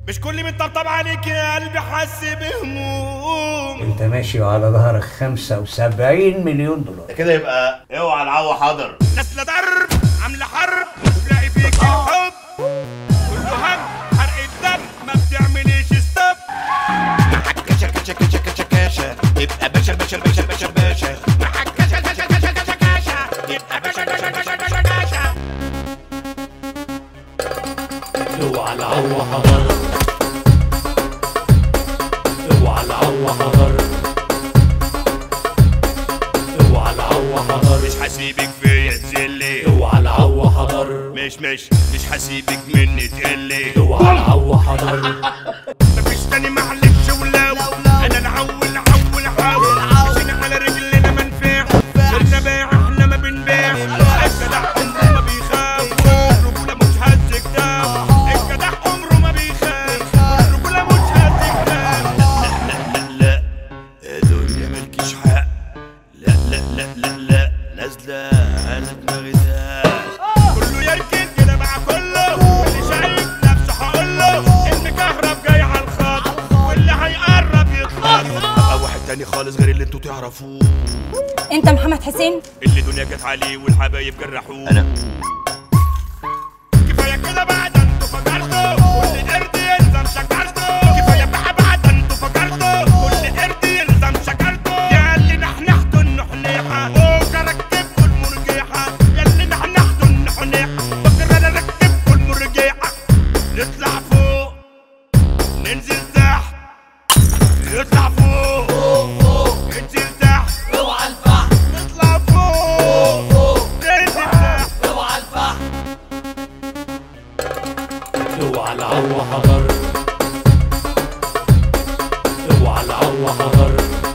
مش كل من طبطب عليك يا قلبي حس بهموم انت ماشي وعلى ظهرك 75 مليون دولار كده يبقى اوعى العو حاضر نازله ضرب عامله حرب تلاقي فيك الحب كله هم حرق الدم ما بتعمليش ستوب كشا كشا كشا كشا كشا يبقى باشا باشا باشا باشا باشا معاك كشا كشا كشا كشا كشا يبقى باشا باشا باشا باشا باشا اوعى العو حضر اوعى العو حضر اوعى العو حضر مش هسيبك فيا تزلي اوعى العو حضر مش مش مش هسيبك مني تقلي اوعى العو حضر مفيش تاني محلكش ولو انا العول عول حاول مشينا على رجلنا منفع صرنا بايع احنا ما بنبيع الجدع عمره ما بيخاف الرجولة مش هز كتاب الجدع عمره ما بيخاف الرجولة مش هز كتاب لا لا يا دنيا مالكيش حق لا لا لا لا لا نازله على دماغي ده كله يركن كده مع كله واللي شايف نفسه هقوله المكهرب جاي على الخط واللي هيقرب يتخط بقى واحد تاني خالص غير اللي انتوا تعرفوه انت محمد حسين اللي دنيا جت عليه والحبايب جرحوه انا كفايه كده بعد انتوا فجرتوا كل قرد يلزم شجرته كفايه بقى بعد انتوا فجرتوا كل قرد يلزم شجرته يا اللي نحنحتوا النحنيحه فوق ركبكوا المرجيحه يا اللي نحنحتوا النحنيحه فاكر انا ركبكوا المرجيحه نطلع فوق ننزل تحت نطلع فوق ننزل تحت اوعى الفحم نطلع فوق ننزل تحت اوعى الفحم اوعى العو حضر اوعى العو حضر